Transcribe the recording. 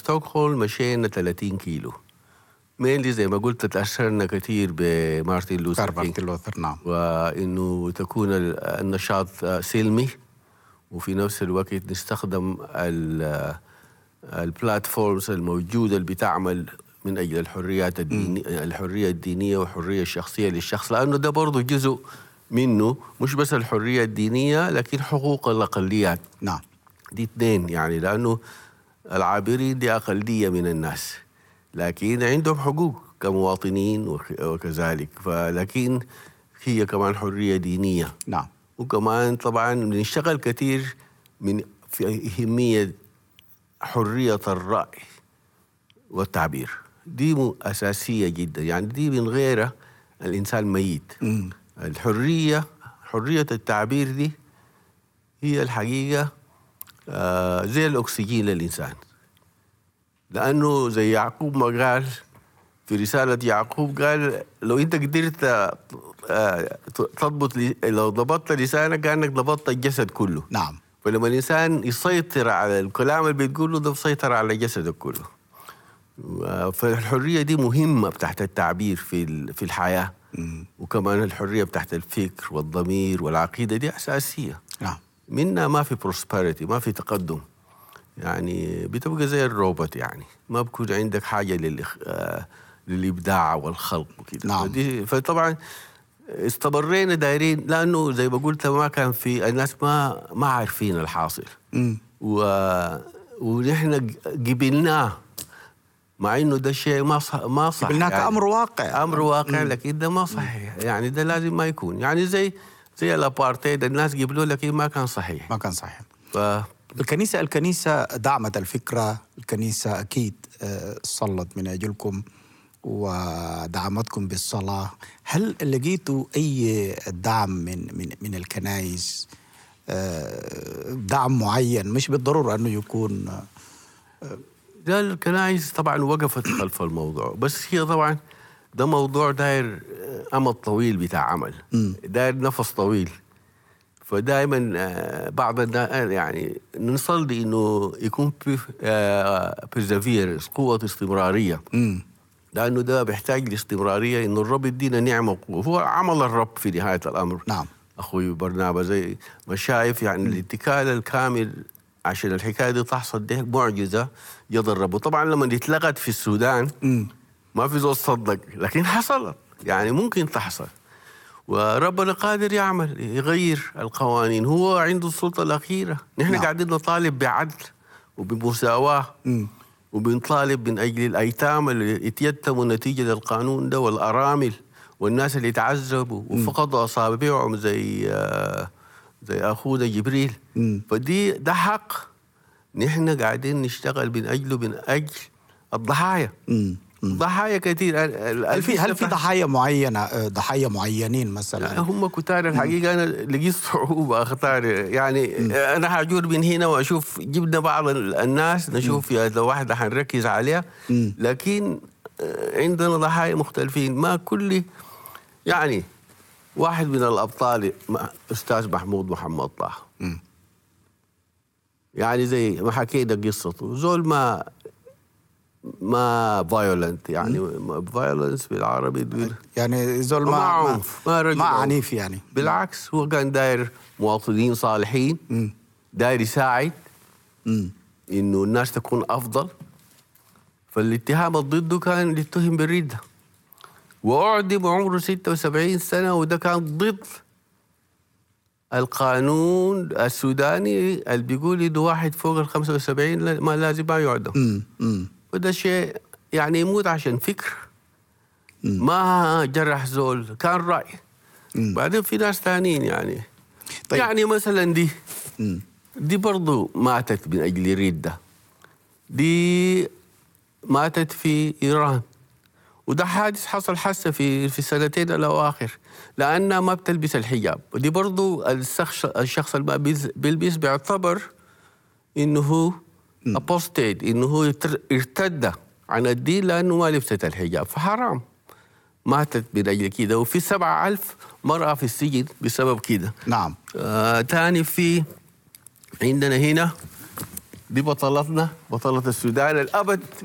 ستوكهولم مشينا 30 كيلو مينلي زي ما قلت تأثرنا كثير بمارتن لوثر كينج مارتن لوثر نعم وانه تكون ال- النشاط سلمي وفي نفس الوقت نستخدم ال- البلاتفورمز الموجوده اللي بتعمل من اجل الحريات الدينيه الحريه الدينيه والحريه الشخصيه للشخص لانه ده برضه جزء منه مش بس الحريه الدينيه لكن حقوق الاقليات نعم دي اثنين يعني لانه العابرين دي اقليه من الناس لكن عندهم حقوق كمواطنين وك- وكذلك فلكن هي كمان حريه دينيه نعم وكمان طبعا بنشتغل كثير من في اهميه حريه الراي والتعبير دي م- اساسيه جدا يعني دي من غيرها الانسان ميت مم. الحريه حريه التعبير دي هي الحقيقه آه زي الاكسجين للانسان لانه زي يعقوب ما قال في رساله يعقوب قال لو انت قدرت آه، تضبط لي- لو ضبطت لسانك كانك ضبطت الجسد كله نعم فلما الانسان يسيطر على الكلام اللي بتقوله ده بيسيطر على جسده كله و- فالحريه دي مهمه بتاعت التعبير في ال- في الحياه مم. وكمان الحريه بتاعت الفكر والضمير والعقيده دي اساسيه نعم منا ما في بروسبريتي ما في تقدم يعني بتبقى زي الروبوت يعني ما بكون عندك حاجه لل آه، للابداع والخلق وكده نعم. فدي فطبعا استمرينا دايرين لانه زي ما قلت ما كان في الناس ما ما عارفين الحاصل مم. و ونحن قبلناه مع انه ده شيء ما صح ما صح قبلناه كأمر واقع امر واقع لكن ده ما صحيح يعني ده لازم ما يكون يعني زي زي الابارتهايد الناس قبلوه لكن ما كان صحيح ما كان صحيح ف الكنيسة الكنيسة دعمت الفكرة الكنيسة أكيد آه، صلت من أجلكم ودعمتكم بالصلاة هل لقيتوا أي دعم من من من الكنائس آه، دعم معين مش بالضرورة أنه يكون آه، ده الكنائس طبعا وقفت خلف الموضوع بس هي طبعا ده موضوع داير امد طويل بتاع عمل داير نفس طويل فدائما آه، بعض الناس يعني نصلي انه يكون بيرزافيرنس قوه استمراريه مم. لانه ده بيحتاج لاستمراريه انه الرب يدينا نعمه وقوه هو عمل الرب في نهايه الامر نعم اخوي برنابا زي ما شايف يعني الاتكال الكامل عشان الحكايه دي تحصل دي معجزه يد الرب وطبعا لما اتلغت في السودان مم. ما في زول صدق لكن حصلت يعني ممكن تحصل وربنا قادر يعمل يغير القوانين هو عنده السلطه الاخيره نحن نعم. قاعدين نطالب بعدل وبمساواه مم. وبنطالب من اجل الايتام اللي اتيتموا نتيجه للقانون ده والارامل والناس اللي تعذبوا وفقدوا اصابعهم زي آه، زي اخونا جبريل مم. فدي ده حق نحن قاعدين نشتغل من اجله من اجل الضحايا مم. مم. ضحايا كثير ال- هل في هل في الفلسفة- ضحايا معينة آه، ضحايا معينين مثلا هم كتار الحقيقة أنا لقيت صعوبة أختار يعني أنا حجور من هنا وأشوف جبنا بعض ال- الناس نشوف يا لو واحدة حنركز عليها مم. لكن آه، عندنا ضحايا مختلفين ما كل يعني واحد من الأبطال ما- أستاذ محمود محمد طه مم. يعني زي ما حكينا قصته زول ما ما فايولنت يعني فايولنس بالعربي بيقول- يعني زول ما ما ما, عنف، ما رجل ما عنف. عنيف يعني بالعكس هو كان داير مواطنين صالحين مم. داير يساعد مم. انه الناس تكون افضل فالاتهام ضده كان اللي اتهم بالردة واعدم عمره 76 سنه وده كان ضد القانون السوداني اللي بيقول انه واحد فوق ال 75 لا- ما لازم ما يعدم مم. مم. وده شيء يعني يموت عشان فكر ما جرح زول كان رأي مم. بعدين في ناس ثانيين يعني طيب. طيب. يعني مثلا دي مم. دي برضو ماتت من أجل ردة دي ماتت في إيران وده حادث حصل حسه في في السنتين الأواخر لأنها ما بتلبس الحجاب ودي برضو الشخص الشخص اللي ما بيز- بيلبس بيعتبر إنه هو أبوستيت إنه هو يتر- ارتد عن الدين لأنه ما لبست الحجاب فحرام ماتت من أجل كده وفي سبعة ألف مرأة في السجن بسبب كده نعم آه تاني في عندنا هنا دي بطلتنا بطلة السودان الأبد